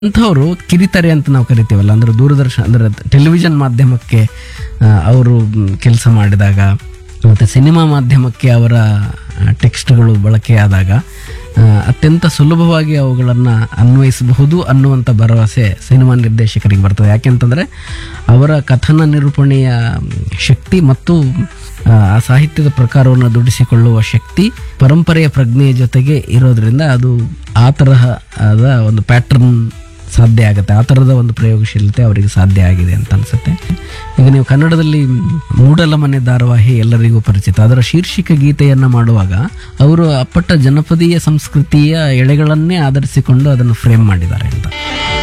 ಅಂಥವ್ರು ಕಿರಿತರೆ ಅಂತ ನಾವು ಕರಿತೀವಲ್ಲ ಅಂದ್ರೆ ದೂರದರ್ಶನ ಅಂದ್ರೆ ಟೆಲಿವಿಷನ್ ಮಾಧ್ಯಮಕ್ಕೆ ಅವರು ಕೆಲಸ ಮಾಡಿದಾಗ ಮತ್ತು ಸಿನಿಮಾ ಮಾಧ್ಯಮಕ್ಕೆ ಅವರ ಟೆಕ್ಸ್ಟ್ಗಳು ಬಳಕೆಯಾದಾಗ ಆ, ಅತ್ಯಂತ ಸುಲಭವಾಗಿ ಅವುಗಳನ್ನು ಅನ್ವಯಿಸಬಹುದು ಅನ್ನುವಂಥ ಭರವಸೆ ಸಿನಿಮಾ ನಿರ್ದೇಶಕರಿಗೆ ಬರ್ತದೆ ಯಾಕೆಂತಂದರೆ ಅವರ ಕಥನ ನಿರೂಪಣೆಯ ಶಕ್ತಿ ಮತ್ತು ಆ, ಆ ಸಾಹಿತ್ಯದ ಪ್ರಕಾರವನ್ನು ದುಡಿಸಿಕೊಳ್ಳುವ ಶಕ್ತಿ ಪರಂಪರೆಯ ಪ್ರಜ್ಞೆಯ ಜೊತೆಗೆ ಇರೋದ್ರಿಂದ ಅದು ಆ ತರಹದ ಒಂದು ಪ್ಯಾಟರ್ನ್ ಸಾಧ್ಯ ಆಗುತ್ತೆ ಆ ಥರದ ಒಂದು ಪ್ರಯೋಗಶೀಲತೆ ಅವರಿಗೆ ಸಾಧ್ಯ ಆಗಿದೆ ಅಂತ ಅನ್ಸುತ್ತೆ ಈಗ ನೀವು ಕನ್ನಡದಲ್ಲಿ ಮೂಡಲ ಮನೆ ಧಾರಾವಾಹಿ ಎಲ್ಲರಿಗೂ ಪರಿಚಿತ ಅದರ ಶೀರ್ಷಿಕ ಗೀತೆಯನ್ನು ಮಾಡುವಾಗ ಅವರು ಅಪ್ಪಟ್ಟ ಜನಪದೀಯ ಸಂಸ್ಕೃತಿಯ ಎಳೆಗಳನ್ನೇ ಆಧರಿಸಿಕೊಂಡು ಅದನ್ನು ಫ್ರೇಮ್ ಮಾಡಿದ್ದಾರೆ ಅಂತ